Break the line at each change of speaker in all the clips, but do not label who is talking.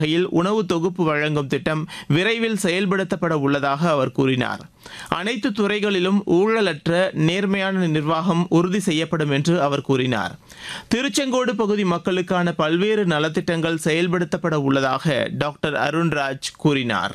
வகையில் உணவு தொகுப்பு வழங்கும் திட்டம் விரைவில் செயல்படுத்தப்பட உள்ளதாக அவர் கூறினார் அனைத்து துறைகளிலும் ஊழலற்ற நேர்மையான நிர்வாகம் உறுதி செய்யப்படும் என்று அவர் கூறினார் திருச்செங்கோடு பகுதி மக்களுக்கான பல்வேறு நலத்திட்டங்கள் செயல்படுத்தப்பட உள்ளதாக டாக்டர் அருண்ராஜ் கூறினார்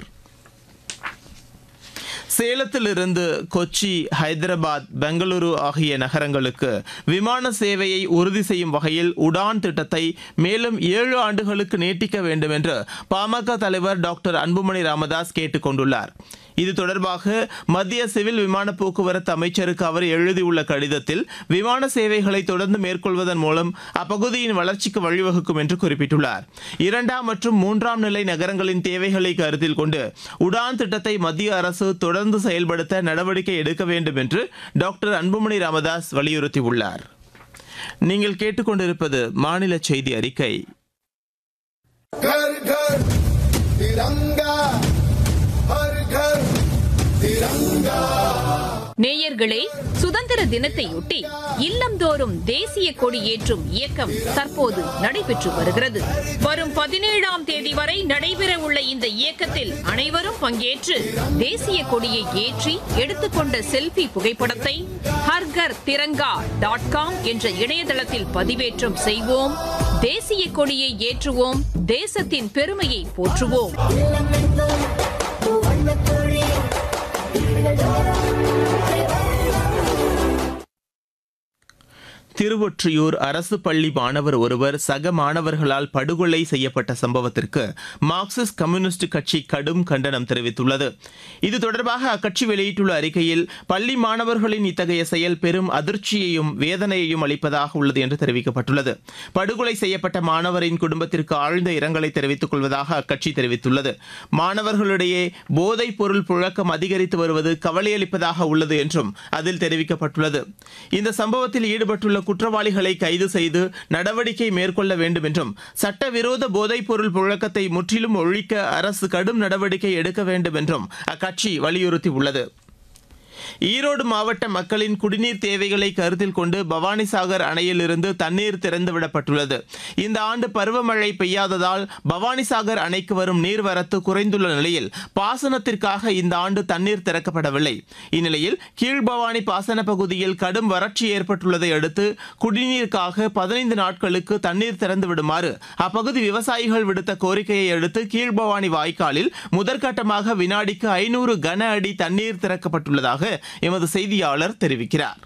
சேலத்திலிருந்து கொச்சி ஹைதராபாத் பெங்களூரு ஆகிய நகரங்களுக்கு விமான சேவையை உறுதி செய்யும் வகையில் உடான் திட்டத்தை மேலும் ஏழு ஆண்டுகளுக்கு நீட்டிக்க வேண்டும் என்று பாமக தலைவர் டாக்டர் அன்புமணி ராமதாஸ் கேட்டுக் கொண்டுள்ளார் இது தொடர்பாக மத்திய சிவில் விமான போக்குவரத்து அமைச்சருக்கு அவர் எழுதியுள்ள கடிதத்தில் விமான சேவைகளை தொடர்ந்து மேற்கொள்வதன் மூலம் அப்பகுதியின் வளர்ச்சிக்கு வழிவகுக்கும் என்று குறிப்பிட்டுள்ளார் இரண்டாம் மற்றும் மூன்றாம் நிலை நகரங்களின் தேவைகளை கருத்தில் கொண்டு உடான் திட்டத்தை மத்திய அரசு தொடர்ந்து செயல்படுத்த நடவடிக்கை எடுக்க வேண்டும் என்று டாக்டர் அன்புமணி ராமதாஸ் வலியுறுத்தியுள்ளார் நீங்கள் கேட்டுக்கொண்டிருப்பது மாநில செய்தி அறிக்கை
घर घर तिरंगा हर घर तिरंगा
நேயர்களே சுதந்திர தினத்தையொட்டி இல்லந்தோறும் தேசிய கொடி ஏற்றும் இயக்கம் தற்போது நடைபெற்று வருகிறது வரும் பதினேழாம் தேதி வரை நடைபெற உள்ள இந்த இயக்கத்தில் அனைவரும் பங்கேற்று தேசிய கொடியை ஏற்றி எடுத்துக்கொண்ட செல்ஃபி புகைப்படத்தை ஹர்கர் திரங்கா டாட் காம் என்ற இணையதளத்தில் பதிவேற்றம் செய்வோம் தேசிய கொடியை ஏற்றுவோம் தேசத்தின் பெருமையை போற்றுவோம்
திருவொற்றியூர் அரசு பள்ளி மாணவர் ஒருவர் சக மாணவர்களால் படுகொலை செய்யப்பட்ட சம்பவத்திற்கு மார்க்சிஸ்ட் கம்யூனிஸ்ட் கட்சி கடும் கண்டனம் தெரிவித்துள்ளது இது தொடர்பாக அக்கட்சி வெளியிட்டுள்ள அறிக்கையில் பள்ளி மாணவர்களின் இத்தகைய செயல் பெரும் அதிர்ச்சியையும் வேதனையையும் அளிப்பதாக உள்ளது என்று தெரிவிக்கப்பட்டுள்ளது படுகொலை செய்யப்பட்ட மாணவரின் குடும்பத்திற்கு ஆழ்ந்த இரங்கலை தெரிவித்துக் கொள்வதாக அக்கட்சி தெரிவித்துள்ளது மாணவர்களிடையே போதைப் பொருள் புழக்கம் அதிகரித்து வருவது கவலையளிப்பதாக உள்ளது என்றும் அதில் தெரிவிக்கப்பட்டுள்ளது இந்த சம்பவத்தில் ஈடுபட்டுள்ள குற்றவாளிகளை கைது செய்து நடவடிக்கை மேற்கொள்ள வேண்டும் என்றும் சட்டவிரோத போதைப் பொருள் புழக்கத்தை முற்றிலும் ஒழிக்க அரசு கடும் நடவடிக்கை எடுக்க வேண்டும் என்றும் அக்கட்சி வலியுறுத்தியுள்ளது ஈரோடு மாவட்ட மக்களின் குடிநீர் தேவைகளை கருத்தில் கொண்டு பவானிசாகர் அணையிலிருந்து தண்ணீர் திறந்துவிடப்பட்டுள்ளது இந்த ஆண்டு பருவமழை பெய்யாததால் பவானிசாகர் அணைக்கு வரும் நீர்வரத்து குறைந்துள்ள நிலையில் பாசனத்திற்காக இந்த ஆண்டு தண்ணீர் திறக்கப்படவில்லை இந்நிலையில் கீழ்பவானி பாசன பகுதியில் கடும் வறட்சி ஏற்பட்டுள்ளதை அடுத்து குடிநீருக்காக பதினைந்து நாட்களுக்கு தண்ணீர் திறந்து விடுமாறு அப்பகுதி விவசாயிகள் விடுத்த கோரிக்கையை அடுத்து கீழ்பவானி வாய்க்காலில் முதற்கட்டமாக வினாடிக்கு ஐநூறு கன அடி தண்ணீர் திறக்கப்பட்டுள்ளதாக எமது செய்தியாளர் தெரிவிக்கிறார்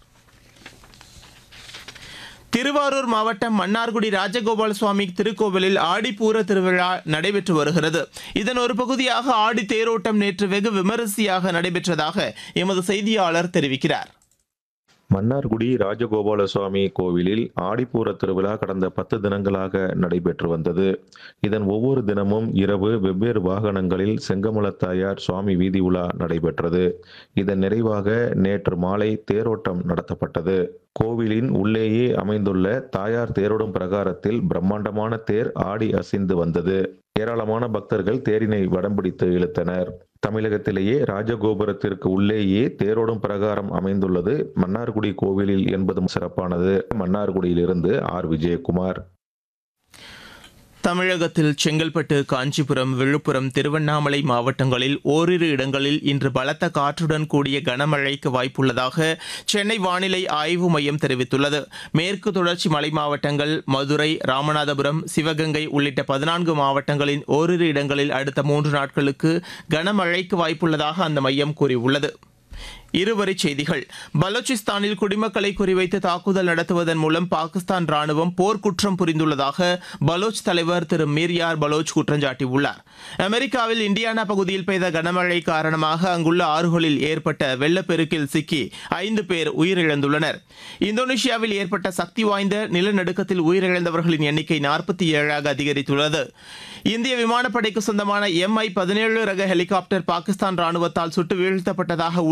திருவாரூர் மாவட்டம் மன்னார்குடி ராஜகோபால சுவாமி திருக்கோவிலில் ஆடிப்பூர திருவிழா நடைபெற்று வருகிறது இதன் ஒரு பகுதியாக ஆடி தேரோட்டம் நேற்று வெகு விமரிசையாக நடைபெற்றதாக எமது செய்தியாளர் தெரிவிக்கிறார்
மன்னார்குடி ராஜகோபால சுவாமி கோவிலில் ஆடிப்பூர திருவிழா கடந்த பத்து தினங்களாக நடைபெற்று வந்தது இதன் ஒவ்வொரு தினமும் இரவு வெவ்வேறு வாகனங்களில் செங்கமலத்தாயார் சுவாமி வீதி உலா நடைபெற்றது இதன் நிறைவாக நேற்று மாலை தேரோட்டம் நடத்தப்பட்டது கோவிலின் உள்ளேயே அமைந்துள்ள தாயார் தேரோடும் பிரகாரத்தில் பிரம்மாண்டமான தேர் ஆடி அசைந்து வந்தது ஏராளமான பக்தர்கள் தேரினை வடம் பிடித்து இழுத்தனர் தமிழகத்திலேயே ராஜகோபுரத்திற்கு உள்ளேயே தேரோடும் பிரகாரம் அமைந்துள்ளது மன்னார்குடி கோவிலில் என்பதும் சிறப்பானது மன்னார்குடியிலிருந்து ஆர் விஜயகுமார்
தமிழகத்தில் செங்கல்பட்டு காஞ்சிபுரம் விழுப்புரம் திருவண்ணாமலை மாவட்டங்களில் ஓரிரு இடங்களில் இன்று பலத்த காற்றுடன் கூடிய கனமழைக்கு வாய்ப்புள்ளதாக சென்னை வானிலை ஆய்வு மையம் தெரிவித்துள்ளது மேற்கு தொடர்ச்சி மலை மாவட்டங்கள் மதுரை ராமநாதபுரம் சிவகங்கை உள்ளிட்ட பதினான்கு மாவட்டங்களின் ஓரிரு இடங்களில் அடுத்த மூன்று நாட்களுக்கு கனமழைக்கு வாய்ப்புள்ளதாக அந்த மையம் கூறியுள்ளது இருவரிச் செய்திகள் பலூச்சிஸ்தானில் குடிமக்களை குறிவைத்து தாக்குதல் நடத்துவதன் மூலம் பாகிஸ்தான் ராணுவம் போர்க்குற்றம் புரிந்துள்ளதாக பலோச் தலைவர் திரு மீர்யார் பலோச் குற்றம் சாட்டியுள்ளார் அமெரிக்காவில் இண்டியானா பகுதியில் பெய்த கனமழை காரணமாக அங்குள்ள ஆறுகளில் ஏற்பட்ட வெள்ளப்பெருக்கில் சிக்கி ஐந்து பேர் உயிரிழந்துள்ளனர் இந்தோனேஷியாவில் ஏற்பட்ட சக்தி வாய்ந்த நிலநடுக்கத்தில் உயிரிழந்தவர்களின் எண்ணிக்கை நாற்பத்தி ஏழாக அதிகரித்துள்ளது இந்திய விமானப்படைக்கு சொந்தமான எம்ஐ பதினேழு ரக ஹெலிகாப்டர் பாகிஸ்தான் ராணுவத்தால் சுட்டு வீழ்த்தப்பட்டதாக ஊடகங்களில்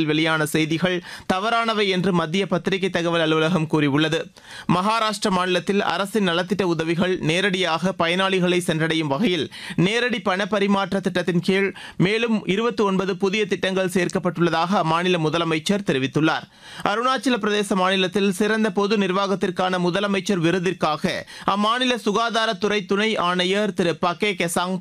ஊடகங்களில் வெளியான செய்திகள் தவறானவை என்று மத்திய பத்திரிகை தகவல் அலுவலகம் கூறியுள்ளது மகாராஷ்டிர மாநிலத்தில் அரசின் நலத்திட்ட உதவிகள் நேரடியாக பயனாளிகளை சென்றடையும் வகையில் நேரடி பண பரிமாற்ற திட்டத்தின் கீழ் மேலும் இருபத்தி ஒன்பது புதிய திட்டங்கள் சேர்க்கப்பட்டுள்ளதாக அம்மாநில முதலமைச்சர் தெரிவித்துள்ளார் அருணாச்சல பிரதேச மாநிலத்தில் சிறந்த பொது நிர்வாகத்திற்கான முதலமைச்சர் விருதிற்காக அம்மாநில சுகாதாரத்துறை துணை ஆணையர் திரு பகே கெசாங்